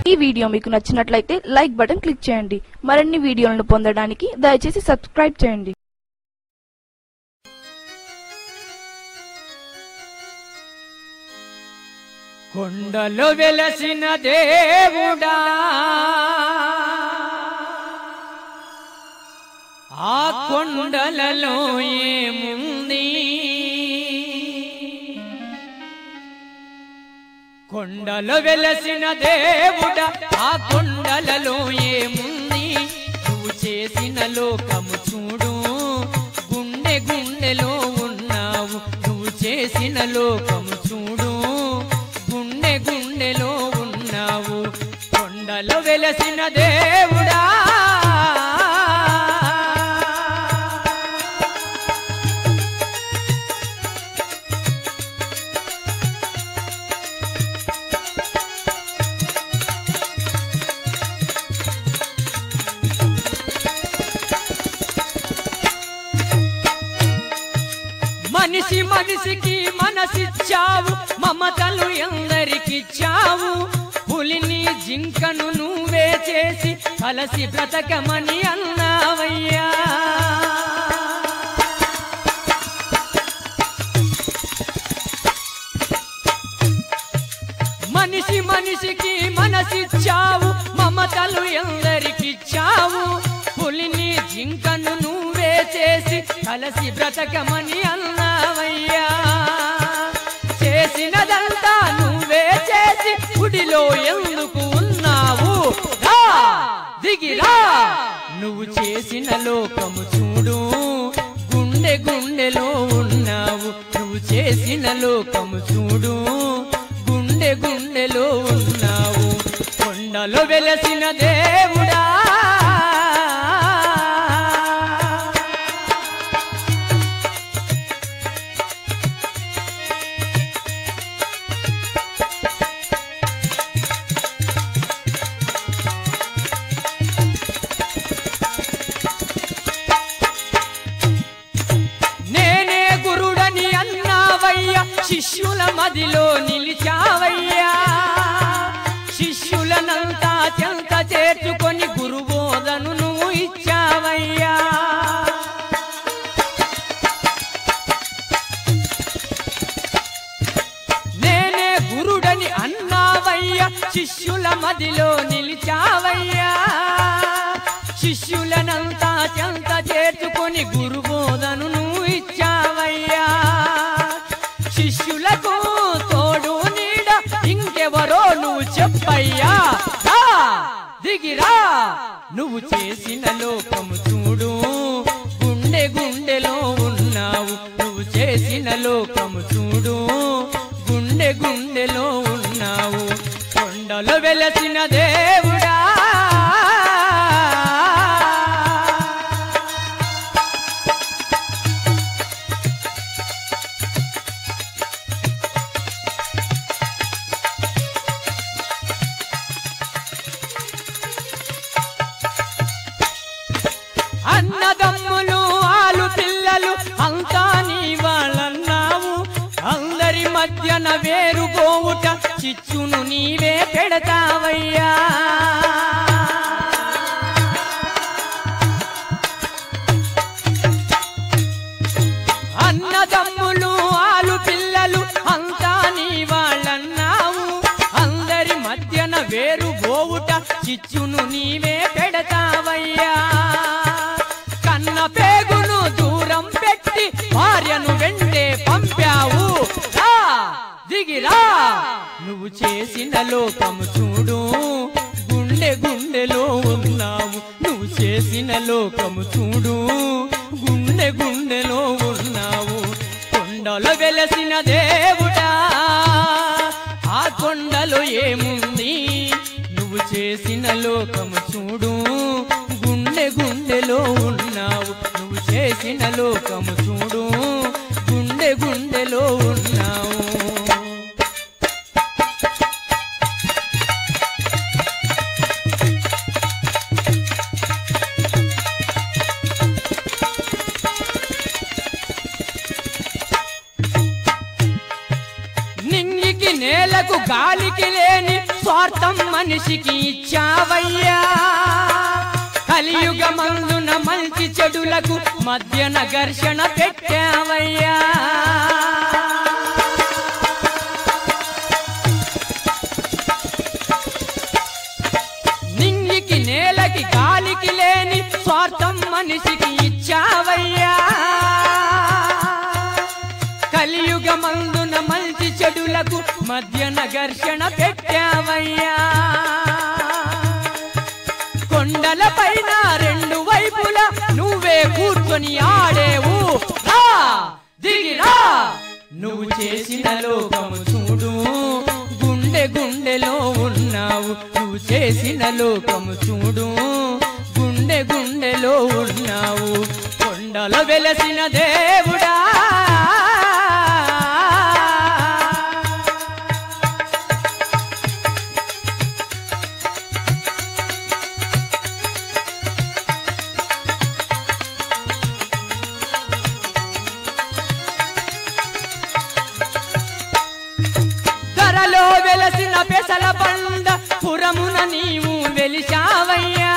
ఈ వీడియో మీకు నచ్చినట్లయితే లైక్ బటన్ క్లిక్ చేయండి మరిన్ని వీడియోలను పొందడానికి దయచేసి సబ్స్క్రైబ్ చేయండి కొండలో వెలసిన దేవుడా ఆ కొండలలో ఏముంది కొండలో వెలసిన దేవుడా ఆ కొండలలో ఏముంది నువ్వు చేసిన లోకము చూడు గుండె గుండెలో ఉన్నావు నువ్వు చేసిన లోకము చూడు గుండె గుండెలో ఉన్నావు కొండలో వెలసిన దేవుడా మనిషి మనిషికి మనసిచ్చావు మమతలు ఎందరికిచ్చావు పులిని జింకను నువ్వే చేసి కలసి బ్రతకమని అన్నావయ్యా మనిషి మనిషికి మనసిచ్చావు మమతలు ఎందరికిచ్చావు పులిని జింకను నువ్వే చేసి కలసి బ్రతకమని అన్నావయ్యా చేసినదంతా నువ్వే చేసి గుడిలో ఎందుకు ఉన్నావు రా, దిగిరా నువ్వు చేసిన లోకము చూడు గుండె గుండెలో ఉన్నావు నువ్వు చేసిన లోకము చూడు గుండె గుండెలో ఉన్నావు కొండలో వెలసిన దేవుడా నేనే గురుడని అన్నావయ్యా శిష్యుల మదిలో నిలిచావయ్యా శిష్యులనంతా చెంత చేర్చుకొని గురుబోధను నువ్వు ఇచ్చావయ్యా నేనే గురుడని అన్నావయ్యా శిష్యుల మదిలో నిలిచావయ్యా శిష్యులనంతా చెంత చేర్చుకొని గురుబోధను నువ్వు ఇచ్చావయ్యా శిష్యులకు తోడు నీడ ఇంకెవరో నువ్వు చెప్పయ్యా రా, దిగిరా నువ్వు చేసిన లోకము చూడు గుండె గుండెలో ఉన్నావు నువ్వు చేసిన లోకము చూడు గుండె గుండెలో ఉన్నావు కొండలో వెలసిన దేవుడా అన్నదమ్ములు ఆలు పిల్లలు అంతా నీ వాళ్ళన్నావు అందరి మధ్యన వేరు పోవుట చిచ్చును నీవే పెడతావయ్యా అన్నదమ్ములు ఆలు పిల్లలు అంతా నీ వాళ్ళన్నావు అందరి మధ్యన వేరు పోవుట చిచ్చును నీవే పెడతావయ్యా కన్న పేగును దూరం పెట్టి భార్యను వెంటే పంపావు రా, దిగిరా నువ్వు చేసిన లోకము చూడు గుండె గుండెలో ఉన్నావు నువ్వు చేసిన లోకము చూడు గుండె గుండెలో ఉన్నావు కొండలో వెలసిన దేవుడా ఆ కొండలో ఏముంది నువ్వు చేసిన లోకము చూడు గుండె గుండెలో ఉన్నావు నువ్వు చేసిన లోకము చూడు గుండె గుండెలో ఉన్నావు నింగికి నేలకు గాలికి లేని స్వార్థం మనిషికి ఇచ్చావయ్యా కలియుగమందున మంచి చెడులకు మధ్యన ఘర్షణ పెట్టావయ్యా నింగికి నేలకి గాలికి లేని స్వార్థం మనిషికి ఇచ్చావయ్యా కలియుగమందున మంచి చెడులకు మధ్యన ఘర్షణ పెట్టావయ్యా కొండల పైన రెండు వైపులా నువ్వే కూర్చొని ఆడేవు రా దిగిరా నువ్వు చేసిన లోకము చూడు గుండె గుండెలో ఉన్నావు నువ్వు చేసిన లోకము చూడు గుండె గుండెలో ఉన్నావు కొండలో వెలసిన దేవుడా ధరలో వెలసిన పెసల బండ పురమున నీవు వెలిశావయ్యా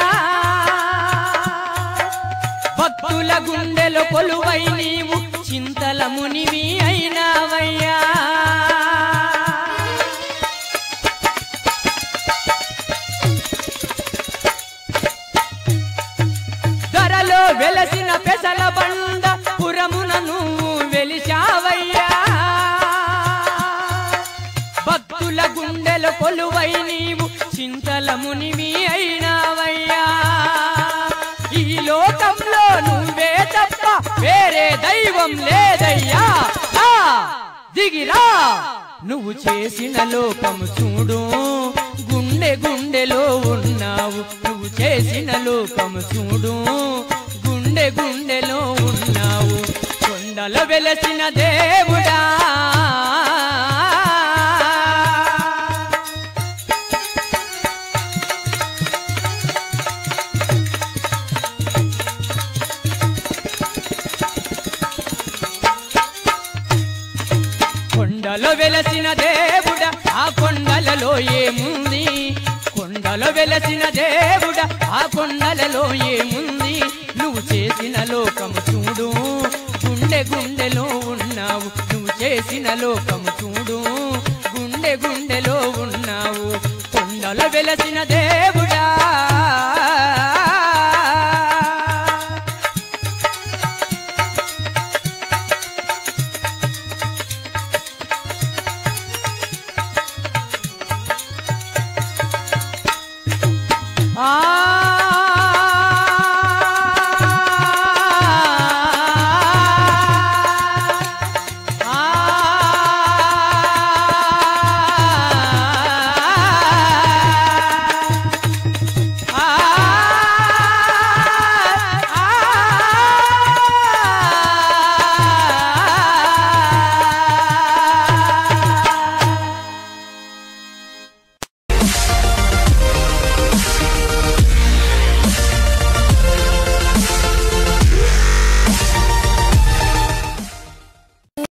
భక్తుల గుండెలో కొలువై నీవు చింతల మునివి అయినావయ్యా ధరలో వెలసిన పెసల బండ పురమున నువ్వు వెలిశావయ్యా భక్తుల గుండెల కొలువై నీవు చింతల మునివి అయినావయ్యా ఈ లోకంలో నువ్వే తప్ప వేరే దైవం లేదయ్యా రా, దిగిరా నువ్వు చేసిన లోకము చూడు గుండె గుండెలో ఉన్నావు నువ్వు చేసిన లోకము చూడు గుండె గుండెలో ఉన్నావు కొండల వెలసిన దేవుడా కొండలో వెలసిన దేవుడ ఆ కొండలలో ఏముంది కొండలో వెలసిన దేవుడ ఆ కొండలలో ఏముంది నువ్వు చేసిన లోకము చూడు గుండె గుండెలో ఉన్నావు నువ్వు చేసిన లోకము చూడు గుండె గుండెలో ఉన్నావు కొండలో వెలసిన దేవుడ